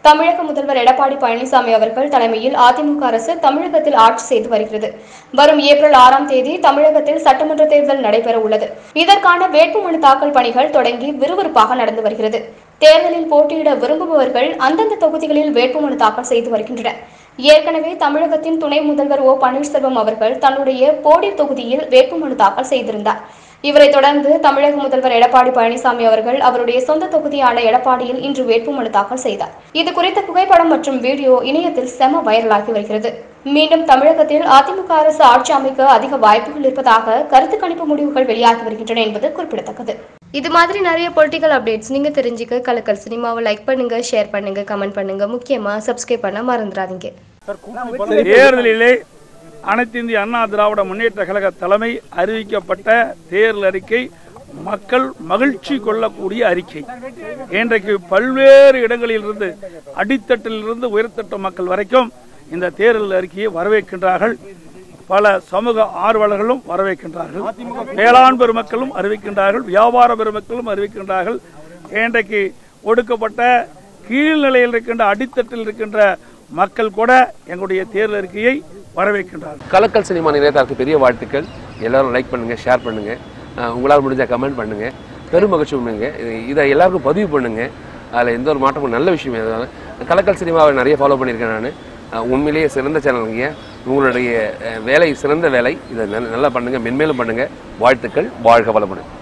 தமிழக முதல்வர் எடப்பாடி பழனிசாமி அவர்கள் தலைமையில் அதிமுக அரசு தமிழகத்தில் ஆட்சி செய்து வருகிறது வரும் ஏப்ரல் ஆறாம் தேதி தமிழகத்தில் சட்டமன்ற தேர்தல் நடைபெற உள்ளது இதற்கான வேட்புமனு தாக்கல் பணிகள் தொடங்கி விறுவிறுப்பாக நடந்து வருகிறது தேர்தலில் போட்டியிட விரும்புபவர்கள் அந்தந்த தொகுதிகளில் வேட்புமனு தாக்கல் செய்து வருகின்றனர் ஏற்கனவே தமிழகத்தின் துணை முதல்வர் ஓ பன்னீர்செல்வம் அவர்கள் தன்னுடைய போடி தொகுதியில் வேட்புமனு தாக்கல் செய்திருந்தார் இவரைத் தொடர்ந்து தமிழக முதல்வர் எடப்பாடி பழனிசாமி அவர்கள் அவருடைய சொந்த தொகுதியான எடப்பாடியில் இன்று வேட்புமனு தாக்கல் செய்தார் இது குறித்த புகைப்படம் மற்றும் வீடியோ இணையத்தில் செம வைரலாகி வருகிறது மீண்டும் தமிழகத்தில் அதிமுக அரசு ஆட்சி அமைக்க அதிக வாய்ப்புகள் இருப்பதாக கருத்து கணிப்பு முடிவுகள் வெளியாகி வருகின்றன என்பது குறிப்பிடத்தக்கது இது மாதிரி நிறைய பொலிட்டிக்கல் அப்டேட்ஸ் நீங்க தெரிஞ்சுக்க கலக்கல் சினிமாவை லைக் பண்ணுங்க ஷேர் பண்ணுங்க கமெண்ட் பண்ணுங்க முக்கியமா சப்ஸ்கிரைப் பண்ண மறந்துடாதீங்க தேர்தலிலே அனைத்து இந்திய அண்ணா திராவிட முன்னேற்ற கழக தலைமை அறிவிக்கப்பட்ட தேர்தல் அறிக்கை மக்கள் மகிழ்ச்சி கொள்ளக்கூடிய அறிக்கை இன்றைக்கு பல்வேறு இடங்களில் இருந்து அடித்தட்டில் இருந்து உயர்த்தட்டு மக்கள் வரைக்கும் இந்த தேர்தல் அறிக்கையை வரவேற்கின்றார்கள் பல சமூக ஆர்வலர்களும் வரவேற்கின்றார்கள் வேளாண் பெருமக்களும் அறிவிக்கின்றார்கள் வியாபார பெருமக்களும் அறிவிக்கின்றார்கள் இன்றைக்கு ஒடுக்கப்பட்ட கீழ்நிலையில் இருக்கின்ற அடித்தட்டில் இருக்கின்ற மக்கள் கூட எங்களுடைய தேர்தல் அறிக்கையை வரவேற்கின்றார்கள் கலக்கல் சினிமா நிலையத்தாருக்கு பெரிய வாழ்த்துக்கள் எல்லாரும் லைக் பண்ணுங்க ஷேர் பண்ணுங்க அஹ் உங்களால் முடிஞ்ச கமெண்ட் பண்ணுங்க பெரும் மகிழ்ச்சி பண்ணுங்க இது- இதை எல்லாருக்கும் பதிவு பண்ணுங்க அதில் எந்த ஒரு மாற்றமும் நல்ல விஷயம் எதுவும் கலக்கல் சினிமாவை நிறைய ஃபாலோ பண்ணியிருக்கேன் நான் உண்மையிலேயே சிறந்த சேனலுங்க உங்களுடைய அஹ், வேலை சிறந்த வேலை இதை நல்ல- நல்லா பண்ணுங்க மென்மேலும் பண்ணுங்க வாழ்த்துக்கள் வாழ்க வளமுடன்